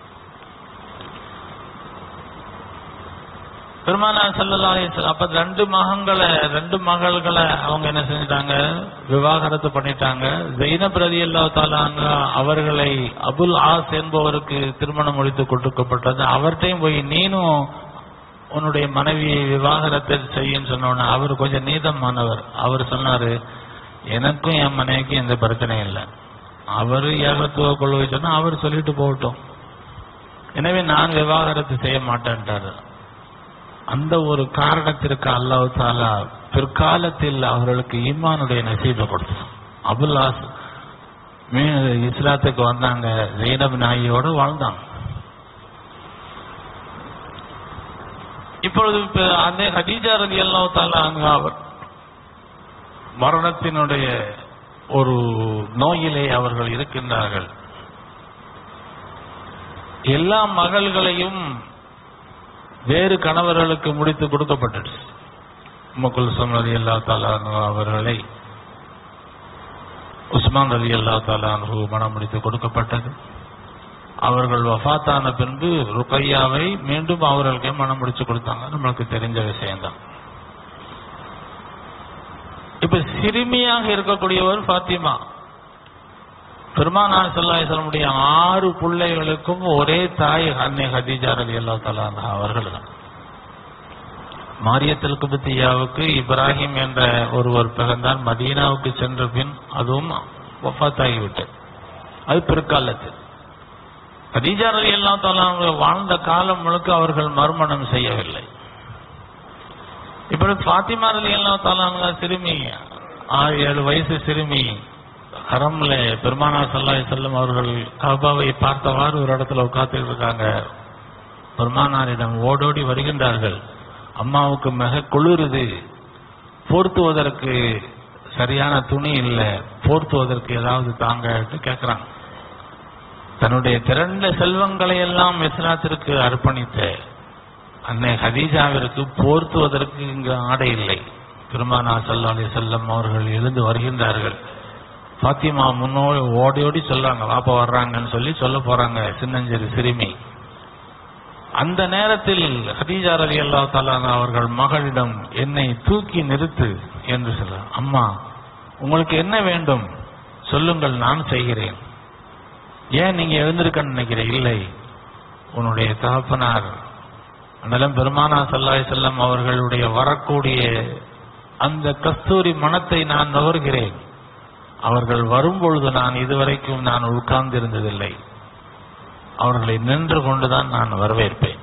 பெருமானா சல்லல்லா அலைஹிஸ்ஸலாம் அப்ப ரெண்டு மகங்களை ரெண்டு மகள்களை அவங்க என்ன செஞ்சிட்டாங்க விவாகரத்து பண்ணிட்டாங்க ஜெயினப் ரலியல்லாஹு தஆலா அன்ஹா அவர்களை அபுல் ஆஸ் என்பவருக்கு திருமணம் முடித்து கொடுக்கப்பட்டது அவர்கிட்டையும் போய் நீனும் உன்னுடைய மனைவியை விவாகரத்தை செய்யுன்னு சொன்னோன்னு அவர் கொஞ்சம் நீதமானவர் அவர் சொன்னாரு எனக்கும் என் மனைவிக்கும் எந்த பிரச்சனையும் இல்லை அவரு ஏகத்துவ கொள்கை சொன்னா அவர் சொல்லிட்டு போகட்டும் எனவே நான் விவாகரத்து செய்ய மாட்டேன்ட்டாரு அந்த ஒரு காரணத்திற்கு அல்லாஹ் தாலா பிற்காலத்தில் அவர்களுக்கு ஈமானுடைய நசீபை கொடுத்தான் அபுல் ஆஸ் மீ- இஸ்லாத்துக்கு வந்தாங்க ஜெயினப் நாயியோடு வாழ்ந்தாங்க இப்பொழுது இப்ப அந்த ஹதீஜா ரலி அல்லாஹ் தாலா அன்ஹா அவர் மரணத்தினுடைய ஒரு நோயிலே அவர்கள் இருக்கின்றார்கள் எல்லா மகள்களையும் வேறு கணவர்களுக்கு முடித்து கொடுக்கப்பட்டுச்சு முகுல்சம் ரதி அல்லா தாலானு அவர்களை உஸ்மான் ரதி அல்லா தாலானு மனம் முடித்து கொடுக்கப்பட்டது அவர்கள் வஃபாத்தான பின்பு ருக்கையாவை மீண்டும் அவர்களுக்கே மனம் முடிச்சு கொடுத்தாங்க நம்மளுக்கு தெரிஞ்ச விஷயம்தான் இப்ப சிறுமியாக இருக்கக்கூடியவர் ஃபாத்திமா பெருமானார் சல்லாஹனுடைய ஆறு பிள்ளைகளுக்கும் ஒரே தாய் அன்னை ஹதீஜா ரலி அல்லா தலா அவர்கள் தான் மாரியத்தல் குபத்தியாவுக்கு இப்ராஹிம் என்ற ஒருவர் பிறந்தார் மதீனாவுக்கு சென்ற பின் அதுவும் வஃத்தாகிவிட்டது அது பிற்காலத்தில் ஹதீஜா ரலி அல்லா தலா வாழ்ந்த காலம் முழுக்க அவர்கள் மறுமணம் செய்யவில்லை இப்படி ஃபாத்திமா ரலி அல்லா தலா சிறுமி ஆறு ஏழு வயசு சிறுமி ஹரம்ல பெருமானா சல்லாய் செல்லும் அவர்கள் கபாவை பார்த்தவாறு ஒரு இடத்துல உட்கார்ந்து இருக்காங்க பெருமானாரிடம் ஓடோடி வருகின்றார்கள் அம்மாவுக்கு மிக குளிருது போர்த்துவதற்கு சரியான துணி இல்லை போர்த்துவதற்கு ஏதாவது தாங்க கேட்கிறாங்க தன்னுடைய திரண்ட செல்வங்களை எல்லாம் இஸ்லாத்திற்கு அர்ப்பணித்த அன்னை ஹதீஜாவிற்கு போர்த்துவதற்கு இங்கு ஆடை இல்லை பெருமானா சல்லா அலி செல்லம் அவர்கள் எழுந்து வருகின்றார்கள் பாத்திமா முன்னோடி ஓடி ஓடி சொல்றாங்க வாப்பா வர்றாங்கன்னு சொல்லி சொல்ல போறாங்க சின்னஞ்சேரி சிறுமி அந்த நேரத்தில் ஹதீஜா அலி அல்லா தாலான அவர்கள் மகளிடம் என்னை தூக்கி நிறுத்து என்று சொல்ல அம்மா உங்களுக்கு என்ன வேண்டும் சொல்லுங்கள் நான் செய்கிறேன் ஏன் நீங்க எழுந்திருக்கன்னு நினைக்கிறேன் இல்லை உன்னுடைய தகப்பனார் அண்ணலம் பெருமானா சல்லாய் செல்லம் அவர்களுடைய வரக்கூடிய அந்த கஸ்தூரி மனத்தை நான் நுகர்கிறேன் அவர்கள் வரும்பொழுது நான் இதுவரைக்கும் நான் உட்கார்ந்திருந்ததில்லை அவர்களை நின்று கொண்டுதான் நான் வரவேற்பேன்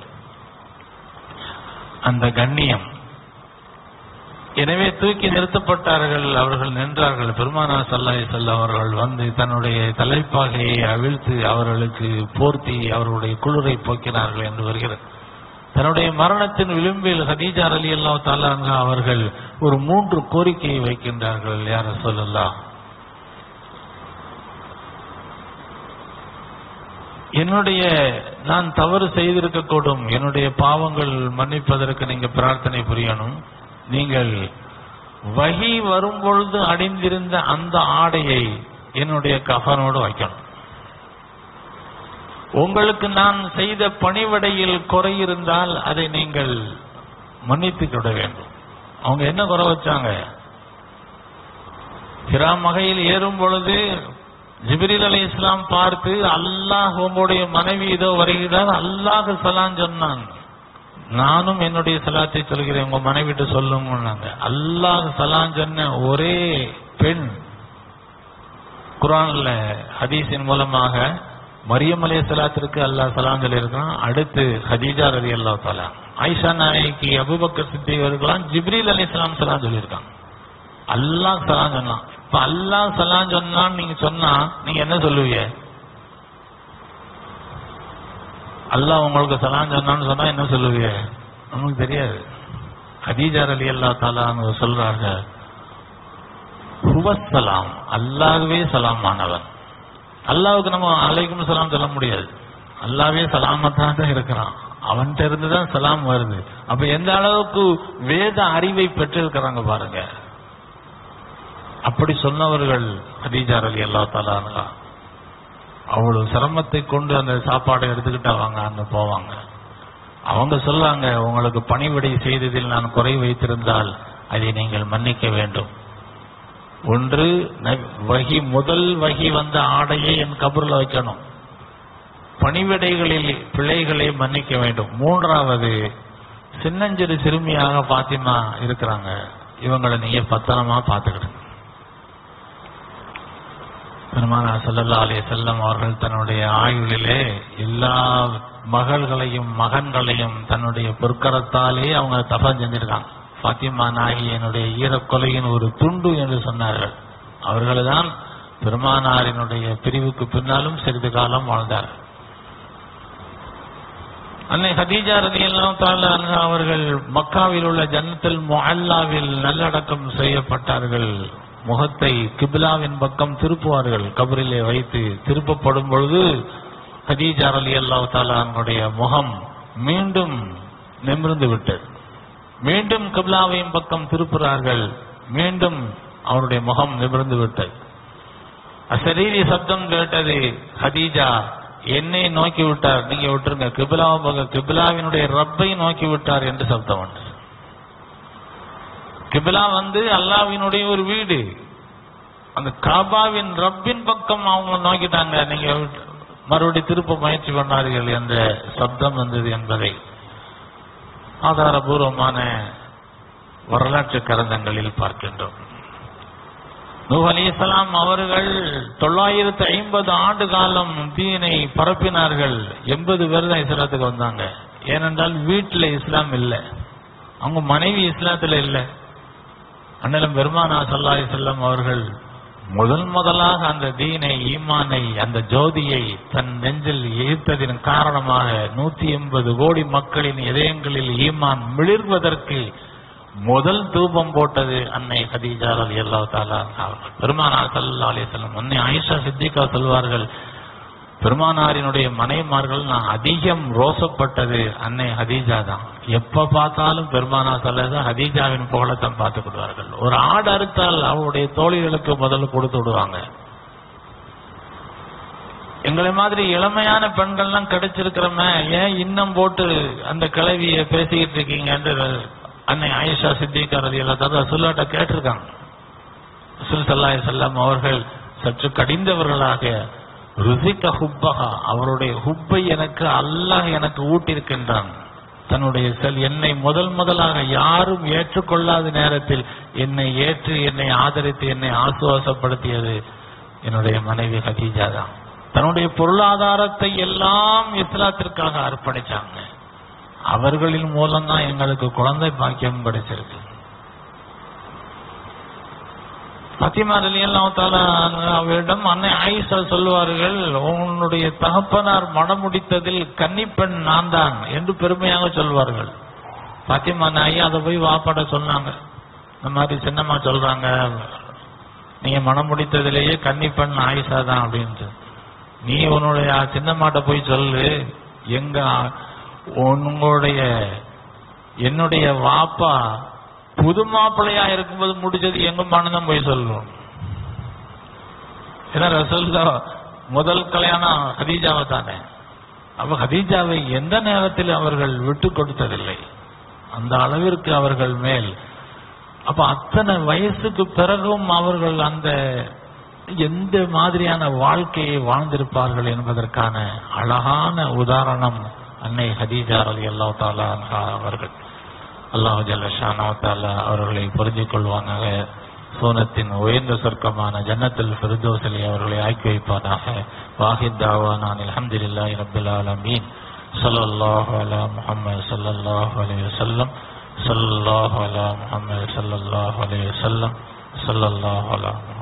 அந்த கண்ணியம் எனவே தூக்கி நிறுத்தப்பட்டார்கள் அவர்கள் நின்றார்கள் பெருமானா சல்லாய் செல்ல அவர்கள் வந்து தன்னுடைய தலைப்பாகையை அவிழ்த்து அவர்களுக்கு போர்த்தி அவர்களுடைய குளிரை போக்கினார்கள் என்று வருகிறது தன்னுடைய மரணத்தின் விளிம்பில் ஹதீஜா அலி அல்லா தாலாங்க அவர்கள் ஒரு மூன்று கோரிக்கையை வைக்கின்றார்கள் யார சொல்லலாம் என்னுடைய நான் தவறு செய்திருக்கக்கூடும் என்னுடைய பாவங்கள் மன்னிப்பதற்கு நீங்க பிரார்த்தனை புரியணும் நீங்கள் வகி வரும்பொழுது அணிந்திருந்த அந்த ஆடையை என்னுடைய கஃனோடு வைக்கணும் உங்களுக்கு நான் செய்த பணிவடையில் குறை இருந்தால் அதை நீங்கள் மன்னித்து விட வேண்டும் அவங்க என்ன குறை வச்சாங்க ஹிரா மகையில் ஏறும் பொழுது ஜிபிரில் அலி இஸ்லாம் பார்த்து அல்லாஹ் உங்களுடைய மனைவி இதோ வருகிறார் அல்லாஹ் சலான் சொன்னான் நானும் என்னுடைய சலாத்தை சொல்கிறேன் உங்க மனைவிட்டு சொல்லுங்க அல்லாஹ் சலான் சொன்ன ஒரே பெண் குரான்ல ஹதீஸின் மூலமாக மரியம் அலே சலாத்திற்கு அல்லாஹ் சலாம் சொல்லியிருக்கான் அடுத்து ஹதீஜா ரதி அல்லா தலா ஐஷா நாயகி அபுபக்கர் சித்திகர்களாம் ஜிப்ரீல் அலி சலாம் சலாம் சொல்லியிருக்கான் அல்லாஹ் சலாம் சொன்னான் இப்ப அல்லாஹ் சலாம் சொன்னான்னு நீங்க சொன்னா நீங்க என்ன சொல்லுவீங்க அல்லாஹ் உங்களுக்கு சலாம் சொன்னான்னு சொன்னா என்ன சொல்லுவீங்க நமக்கு தெரியாது ஹதீஜா அலி அல்லா தாலான்னு சொல்றாங்க ஹுவசலாம் அல்லாஹ்வே சலாமானவன் அல்லாவுக்கு நம்ம அலைக்கும் சலாம் சொல்ல முடியாது அல்லாவே சலாமத்தான் தான் இருக்கிறான் அவன்கிட்ட இருந்து தான் சலாம் வருது அப்ப எந்த அளவுக்கு வேத அறிவை பெற்றிருக்கிறாங்க பாருங்க அப்படி சொன்னவர்கள் ஹதீஜார் அலி அல்லா தாலா அவ்வளவு சிரமத்தை கொண்டு அந்த சாப்பாடை எடுத்துக்கிட்டு அவங்க அங்க போவாங்க அவங்க சொல்லாங்க உங்களுக்கு பணிவிடை செய்ததில் நான் குறை வைத்திருந்தால் அதை நீங்கள் மன்னிக்க வேண்டும் ஒன்று ந- வகி முதல் வகி வந்த ஆடையை என் கபூர்ல வைக்கணும் பணிவிடைகளில் பிழைகளை மன்னிக்க வேண்டும் மூன்றாவது சின்னஞ்சிறு சிறுமியாக பாத்திமா இருக்கிறாங்க இவங்களை நீங்க பத்திரமா பார்த்துக்கிடுங்க பெருமானா சல்லல்லா அலைஹி செல்லம் அவர்கள் தன்னுடைய ஆயுளிலே எல்லா மகள்களையும் மகன்களையும் தன்னுடைய பொற்கரத்தாலே அவங்க தபம் செஞ்சிருக்காங்க பாத்திமா நாயகி என்னுடைய ஈரக்கொலையின் ஒரு துண்டு என்று சொன்னார்கள் அவர்கள்தான் பெருமானாரினுடைய பிரிவுக்கு பின்னாலும் சிறிது காலம் வாழ்ந்தார்கள் அன்னை ஹதீஜா ரலியல்லாஹு தஆலா அன்ஹா அவர்கள் மக்காவில் உள்ள ஜன்னத்துல் முஅல்லாவில் நல்லடக்கம் செய்யப்பட்டார்கள் முகத்தை கிப்லாவின் பக்கம் திருப்புவார்கள் கபரிலே வைத்து திருப்பப்படும் பொழுது ஹதீஜா ரலியல்லாஹு தஆலா அவர்களுடைய முகம் மீண்டும் நிமிர்ந்து விட்டது மீண்டும் கிப்லாவையும் பக்கம் திருப்புறார்கள் மீண்டும் அவருடைய முகம் நிமிர்ந்து விட்டது அசரீரி சப்தம் கேட்டது ஹதீஜா என்னை நோக்கி விட்டார் நீங்க விட்டுருங்க கிபிலாவை பக்கம் கிபிலாவினுடைய ரப்பை நோக்கி விட்டார் என்று சப்தம் உண்டு கிபிலா வந்து அல்லாவினுடைய ஒரு வீடு அந்த காபாவின் ரப்பின் பக்கம் அவங்க நோக்கிட்டாங்க நீங்க மறுபடி திருப்ப முயற்சி பண்ணார்கள் என்ற சப்தம் வந்தது என்பதை ஆதாரபூர்வமான வரலாற்று கரந்தங்களில் பார்க்கின்றோம் நூஹ் அலிஸ்லாம் அவர்கள் தொள்ளாயிரத்து ஐம்பது ஆண்டு காலம் தீனை பரப்பினார்கள் எண்பது பேர் தான் இஸ்லாத்துக்கு வந்தாங்க ஏனென்றால் வீட்டில் இஸ்லாம் இல்லை அவங்க மனைவி இஸ்லாத்துல இல்லை அண்ணலம் பெருமானா சல்லா செல்லம் அவர்கள் முதல் முதலாக அந்த தீனை ஈமானை அந்த ஜோதியை தன் நெஞ்சில் ஈர்த்ததின் காரணமாக நூத்தி எண்பது கோடி மக்களின் இதயங்களில் ஈமான் மிளிர்வதற்கு முதல் தூபம் போட்டது அன்னை ஹதீஜா அலி அல்லா தாலா அவர்கள் பெருமானார் சல்லா அலிஸ்லாம் அன்னை ஆயிஷா சித்திகா சொல்வார்கள் பெருமானாரினுடைய மனைமார்கள் நான் அதிகம் ரோசப்பட்டது அன்னை ஹதீஜா தான் எப்ப பார்த்தாலும் பெருமானா சல்லா ஹதீஜாவின் புகழத்தான் பார்த்துக் கொள்வார்கள் ஒரு ஆடு அறுத்தால் அவருடைய தோழிகளுக்கு முதல்ல கொடுத்து விடுவாங்க எங்களை மாதிரி இளமையான பெண்கள்லாம் கிடைச்சிருக்கிறோமே ஏன் இன்னும் போட்டு அந்த கிளவிய பேசிக்கிட்டு இருக்கீங்க என்று அன்னை ஆயிஷா சித்திகா ரதி எல்லாத்தாவது சொல்லாட்ட கேட்டிருக்காங்க ரசூல் சல்லாஹ் செல்லம் அவர்கள் சற்று கடிந்தவர்களாக ருசிக்க ஹுப்பகா அவருடைய ஹுப்பை எனக்கு அல்லாஹ் எனக்கு ஊட்டியிருக்கின்றான் தன்னுடைய செல் என்னை முதல் முதலாக யாரும் ஏற்றுக்கொள்ளாத நேரத்தில் என்னை ஏற்று என்னை ஆதரித்து என்னை ஆசுவாசப்படுத்தியது என்னுடைய மனைவி ஹதீஜா தான் தன்னுடைய பொருளாதாரத்தை எல்லாம் இஸ்லாத்திற்காக அர்ப்பணிச்சாங்க அவர்களின் மூலம்தான் எங்களுக்கு குழந்தை பாக்கியம் கிடைச்சிருக்கு பத்திமா அலி அல்லாஹ் அவரிடம் அன்னை ஆயிஷா சொல்லுவார்கள் உன்னுடைய தகப்பனார் மனம் முடித்ததில் கன்னிப்பெண் நான் தான் என்று பெருமையாக சொல்வார்கள் பாத்திமா நாயி அதை போய் வாப்பாட சொன்னாங்க இந்த மாதிரி சின்னம்மா சொல்றாங்க நீங்க மனம் முடித்ததிலேயே கன்னிப்பெண் ஆயிஷா தான் அப்படின்ட்டு நீ உன்னுடைய சின்னம்மாட்ட போய் சொல்லு எங்க உங்களுடைய என்னுடைய வாப்பா புது மாப்பிள்ளையா இருக்கும்போது முடிச்சது எங்க மனதான் போய் சொல்லுவோம் ஏன்னா ரசூல்லா முதல் கல்யாணம் ஹதீஜாவை தானே அப்ப ஹதீஜாவை எந்த நேரத்தில் அவர்கள் விட்டு கொடுத்ததில்லை அந்த அளவிற்கு அவர்கள் மேல் அப்ப அத்தனை வயசுக்கு பிறகும் அவர்கள் அந்த எந்த மாதிரியான வாழ்க்கையை வாழ்ந்திருப்பார்கள் என்பதற்கான அழகான உதாரணம் அன்னை ஹதீஜா அலி அல்லா தாலா அவர்கள் அல்லாஹ் ஜல்லஷானவத்தால அவர்களை புரிஞ்சு கொள்வானாக சோனத்தின் உயர்ந்த சொர்க்கமான ஜன்னத்தில் ஃபிர்தோசலி அவர்களை ஆக்கி வைப்பானாக வாஹித் தாவானான் அல்ஹம்துலில்லாஹி ரப்பில் ஆலமீன் ஸல்லல்லாஹு அலா முஹம்மது ஸல்லல்லாஹு அலைஹி வஸல்லம் ஸல்லல்லாஹு அலா முஹம்மது ஸல்லல்லாஹு அலைஹி வஸல்லம் ஸல்லல்லாஹு அலா